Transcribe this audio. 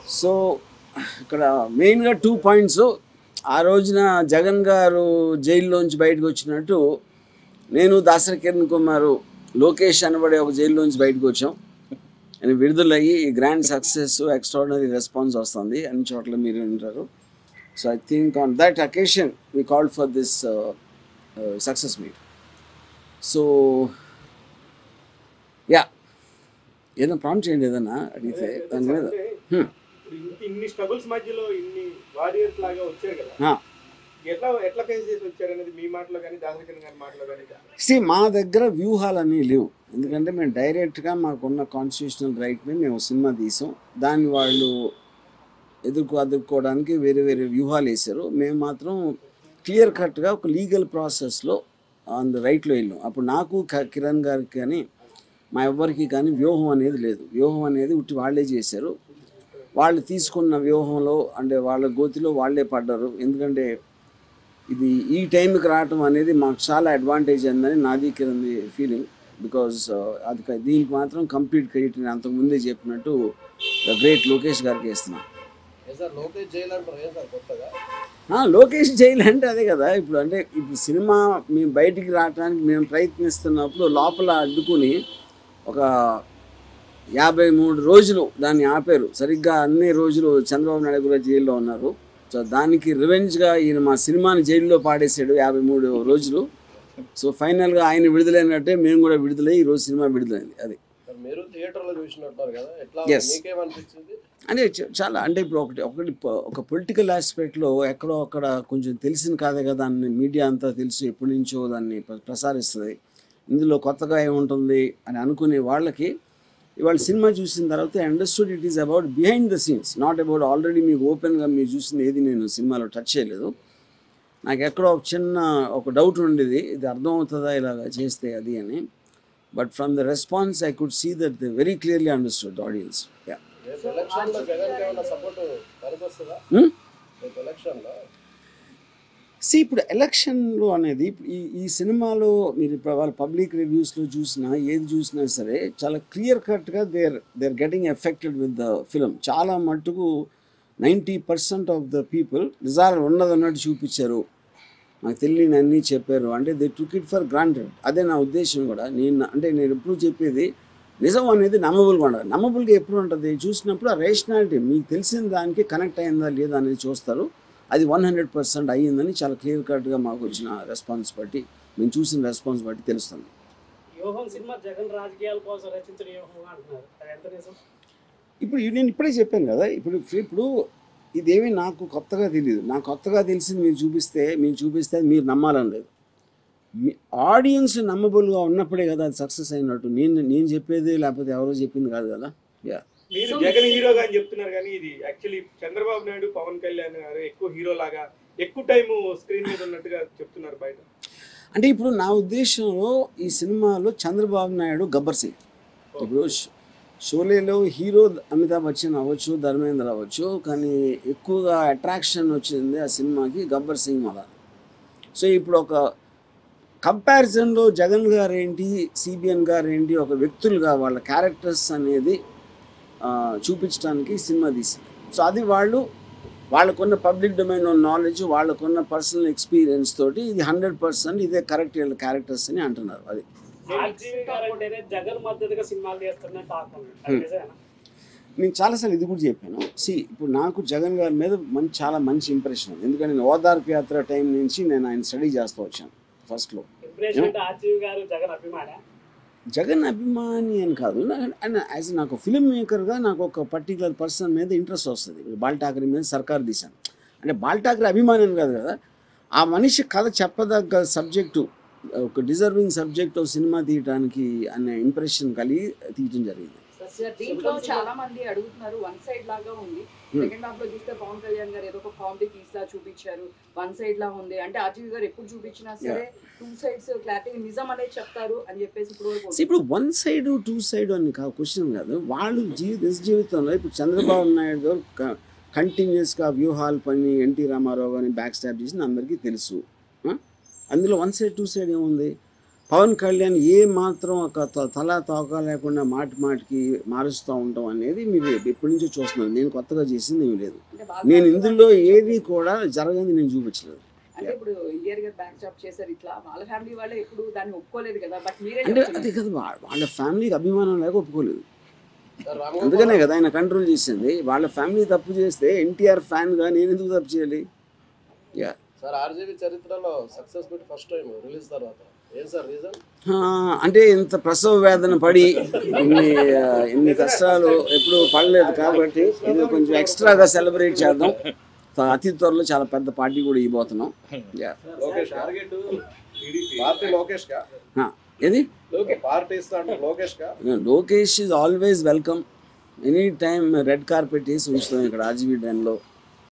So ఇక్కడ మెయిన్గా two points ఆ రోజున జగన్ గారు జైల్లోంచి బయటకు వచ్చినట్టు నేను దాసరి కిరణ్ కుమార్ లోకేష్ అనబడే ఒక జైల్లోంచి బయటకు వచ్చాం అని విడుదలయ్యి ఈ గ్రాండ్ సక్సెస్ ఎక్స్ట్రాడినరీ రెస్పాన్స్ వస్తుంది అన్ని చోట్ల మీరు వింటారు so I think on that occasion we called for this success meet so ya ఏదైనా ప్రాంప్ట్ చేయండి ఏదన్నా అడిగితే దాని మీద Hmm. ఇప్పుడు ఇంత ఇన్ని స్ట్రగుల్స్ మధ్యలో ఇన్ని వారియర్స్ లాగా వచ్చారు కదా ఆ. ఎట్లా ఎట్లా ఫేస్ చేసి వచ్చారు అనేది మీ మాటలో కానీ దాసరికన్ గారి మాటలో కానీ సి మా దగ్గర వ్యూహాలన్నీ లేవు ఎందుకంటే మేము డైరెక్ట్గా మాకున్న కాన్స్టిట్యూషనల్ రైట్ని మేము సినిమా తీసాం దాన్ని వాళ్ళు ఎదుర్కో ఎదుర్కోవడానికి వేరే వేరే వ్యూహాలు వేశారు మేము మాత్రం క్లియర్ కట్గా ఒక లీగల్ ప్రాసెస్లో ఆన్ ద రైట్లో వెళ్ళాం అప్పుడు నాకు క- కిరణ్ గారికి కానీ మా ఎవ్వరికి కానీ వ్యూహం అనేది లేదు వ్యూహం అనేది ఉట్టి వాళ్ళే చేశారు వాళ్ళు తీసుకున్న వ్యూహంలో అంటే వాళ్ళ గోతిలో వాళ్ళే పడ్డారు ఎందుకంటే ఇది ఈ టైంకి రావటం అనేది మాకు చాలా అడ్వాంటేజ్ అయిందని నాది కిరణ్ ఫీలింగ్ బికాజ్ అది క- దీనికి మాత్రం కంప్లీట్ క్రెడిట్ నేను అంతకుముందే చెప్పినట్టు ద గ్రేట్ లోకేష్ గారికి ఇస్తున్నాను ఏ సార్ లోకేష్ జైలు అంటారు ఏ సార్ కొత్తగా ఆ, లోకేష్ జైలు అంటే అదే కదా ఇప్పుడు అంటే ఇప్పుడు సినిమా మేము బయటికి రావడానికి మేము ప్రయత్నిస్తున్నప్పుడు లోపల అడ్డుకుని ఒక యాభై మూడు రోజులు దాన్ని ఆపారు సరిగ్గా అన్ని రోజులు చంద్రబాబు నాయుడు కూడా జైల్లో ఉన్నారు సో దానికి రివెంజ్గా ఈయన మా సినిమాని జైల్లో పాడేశాడు యాభై మూడు రోజులు సో ఫైనల్గా ఆయన విడుదలైనట్టే మేము కూడా విడుదలై ఈరోజు సినిమా విడుదలైంది అది మరి మీరు థియేటర్లో చూసినట్టున్నారు కదా ఎట్లా Yes. మీకేమనిపించింది అంటే చ- చాలా అంటే ఇప్పుడు ఒకటి ఒకటి ప- ఒక పొలిటికల్ ఆస్పెక్ట్లో ఎక్కడో అక్కడ కొంచెం తెలిసిన కాదే కదా దాన్ని మీడియా అంతా తెలుసు ఎప్పటి నుంచో దాన్ని ప్ర- ప్రసారిస్తుంది ఇందులో కొత్తగా ఏముంటుంది అని అనుకునే వాళ్ళకి ఇవాళ సినిమా చూసిన తర్వాత understood it is about behind the scenes not about already మీకు ఓపెన్గా మీరు చూసింది ఏది నేను సినిమాలో టచ్ చేయలేదు నాకు ఎక్కడో ఒక చిన్న ఒక డౌట్ ఉండేది ఇది అర్థమవుతుందా ఇలాగ చేస్తే అది అని but from the response I could see that the very clearly understood audience ya రేపు ఎలక్షన్లో జగన్ ఏమైనా సపోర్ట్ కనిపిస్తుందా Hmm? రేపు ఎలక్షన్లో సి ఇప్పుడు ఎలక్షన్లో అనేది ఇప్పుడు ఈ ఈ సినిమాలో మీరు ఇప్పుడు వాళ్ళ పబ్లిక్ రివ్యూస్లో చూసినా ఏది చూసినా సరే చాలా క్లియర్ కట్గా there they are getting affected with the film చాలా మట్టుకు ninety percent of the people నిజాలు ఉన్నది ఉన్నట్టు చూపించారు నాకు తెలియని అన్నీ చెప్పారు అంటే they took it for granted అదే నా ఉద్దేశం కూడా నేను అంటే నేను ఎప్పుడు చెప్పేది నిజం అనేది నమ్మబుల్గా ఉండదు నమ్మబుల్గా ఎప్పుడు ఉంటుంది చూసినప్పుడు ఆ రేషనాలిటీ మీకు తెలిసిన దానికి కనెక్ట్ అయిందా లేదా అనేది చూస్తారు అది వన్ హండ్రెడ్ పర్సెంట్ అయ్యిందని చాలా క్లియర్ కట్గా మాకు వచ్చిన రెస్పాన్స్ బట్టి మేము చూసిన రెస్పాన్స్ బట్టి తెలుస్తుంది వ్యూహం సినిమా జగన్ రాజకీయాల కోసం రచించిన వ్యూహం అంటున్నారు అది ఎంత నిజం ఇప్పుడు ఇది నేను ఇప్పుడే చెప్పాను కదా ఇప్పుడు ఇప్పుడు ఇదేమీ నాకు కొత్తగా తెలియదు నాకు కొత్తగా తెలిసింది మీరు చూపిస్తే మీరు చూపిస్తే అది మీరు నమ్మాలని లేదు మీ ఆడియన్స్ నమ్మబుల్గా ఉన్నప్పుడే కదా అది సక్సెస్ అయినట్టు నేను నేను చెప్పేది లేకపోతే ఎవరో చెప్పింది కాదు కదా యా మీరు జగన్ హీరోగా అని చెప్తున్నారు కానీ ఇది యాక్చువల్లీ చంద్రబాబు నాయుడు పవన్ కళ్యాణ్ గారు ఎక్కువ హీరో లాగా ఎక్కువ టైం స్క్రీన్ మీద ఉన్నట్టుగా చెప్తున్నారు బయట అంటే ఇప్పుడు నా ఉద్దేశంలో ఈ సినిమాలో చంద్రబాబు నాయుడు గబ్బర్ సింగ్ ఇప్పుడు ష్- షోలేలో హీరో అమితాబ్ బచ్చన్ అవ్వచ్చు ధర్మేంద్ర అవ్వచ్చు కానీ ఎక్కువగా అట్రాక్షన్ వచ్చింది ఆ సినిమాకి గబ్బర్ సింగ్ మళ్ళా సో ఇప్పుడు ఒక కంపారిజన్లో జగన్ గారు ఏంటి సిబిఎన్ గారు ఏంటి ఒక వ్యక్తులుగా వాళ్ళ క్యారెక్టర్స్ అనేది ఆ, చూపించడానికి సినిమా తీసింది సో అది వాళ్ళు వాళ్ళకున్న పబ్లిక్ డొమైన్ నాలెడ్జ్ వాళ్ళకున్న పర్సనల్ ఎక్స్పీరియన్స్ తోటి ఇది హండ్రెడ్ పర్సెంట్ ఇదే కరెక్ట్ వీళ్ళ క్యారెక్టర్స్ అని అంటున్నారు అది ఆర్జీవి గారు అంటేనే జగన్ మద్దతుగా సినిమాలు చేస్తున్న టాక్ ఉంది అది నిజమేనా నేను చాలాసార్లు ఇది కూడా చెప్పాను సి ఇప్పుడు నాకు జగన్ గారి మీద మంచి చాలా మంచి ఇంప్రెషన్ ఉంది ఎందుకంటే నేను ఓదార్పు యాత్ర టైం నుంచి నేను ఆయన స్టడీ చేస్తూ వచ్చాను ఫస్ట్లో ఇంప్రెషన్ అంటే ఆర్జీవి గారు జగన్ అభిమాన జగన్ అభిమాని అని కాదు అండ్ యాజ్ నాకు ఫిల్మ్ మేకర్గా నాకు ఒక పర్టికులర్ పర్సన్ మీద ఇంట్రెస్ట్ వస్తుంది ఇప్పుడు బాల్ ఠాకరే మీద సర్కార్ తీశాను అంటే బాల్ ఠాకరే అభిమాని అని కాదు కదా ఆ మనిషి కథ చెప్పదగ్గ సబ్జెక్టు ఒక డిజర్వింగ్ సబ్జెక్ట్ సినిమా తీయడానికి అనే ఇంప్రెషన్ కలిగి తీయటం జరిగింది సార్ దీంట్లో చాలా మంది అడుగుతున్నారు వన్ సైడ్ లాగా ఉంది సెకండ్ హాఫ్ లో చూస్తే పవన్ కళ్యాణ్ గారు ఏదో ఒక కామెడీ పీస్ లా చూపించారు వన్ సైడ్ లా ఉంది అంటే అజీవ్ గారు ఎప్పుడు చూపించినా సరే టూ సైడ్స్ క్లారిటీ నిజం అనేది చెప్తారు అని చెప్పేసి ఇప్పుడు వరకు సో ఇప్పుడు వన్ సైడ్ టూ సైడ్ అని కా క్వశ్చన్ కాదు వాళ్ళు జీవి నిజ జీవితంలో ఇప్పుడు చంద్రబాబు నాయుడు గారు కంటిన్యూస్గా వ్యూహాలు పని ఎన్టీ రామారావు గారిని బ్యాక్ స్టాప్ చేసింది అందరికీ తెలుసు ఆ? అందులో వన్ సైడ్ టూ సైడ్ ఏముంది పవన్ కళ్యాణ్ ఏ మాత్రం ఒక త- తల తోక లేకుండా మాటి మాటికి మారుస్తూ ఉండటం అనేది మీరు ఎప్పటి నుంచో చూస్తున్నారు నేను కొత్తగా చేసింది ఏమీ లేదు అంటే వాళ్ళ నేను family ఇందులో ఏది కూడా జరగని నేను చూపించలేదు అంటే ఇప్పుడు ఎన్టీఆర్ గారు బ్యాక్ జాబ్ చేశారు ఇట్లా వాళ్ళ ఫ్యామిలీ వాళ్ళే ఎప్పుడు దాన్ని ఒప్పుకోలేదు కదా బట్ మీరే అంటే చెప్తున్నారు. అది కదా వా- వాళ్ళ ఫ్యామిలీకి అభిమానం లేక ఒప్పుకోలేదు సార్ రామ్ అందుకనే గోపాల్ కదా ఆయన కంట్రోల్ చేసింది వాళ్ళ ఫ్యామిలీ తప్పు చేస్తే ఎన్టీఆర్ ఫ్యాన్గా నేను ఎందుకు తప్పు చేయాలి యా సార్ ఆర్జీబీ చరిత్రలో success meet first time release తర్వాత ఏం సార్ రీజన్ ఆ, అంటే ఇంత ప్రసవ వేదన పడి ఇన్ని ఆ, ఇన్ని కష్టాలు ఎప్పుడు పడలేదు కాబట్టి ఇది కొంచెం ఎక్స్ట్రాగా సెలబ్రేట్ చేద్దాం త- అతి త్వరలో చాలా పెద్ద పార్టీ కూడా ఇవ్వబోతున్నాం ya. Lokesh target party Lokesh కా ఆ, ఏది పార్టీ ఇస్తాడు లోకేష్ కా Lokesh is always welcome any time red carpet వేసి ఉంచుతాం ఇక్కడ ఆర్జీబీ డ్యాన్లో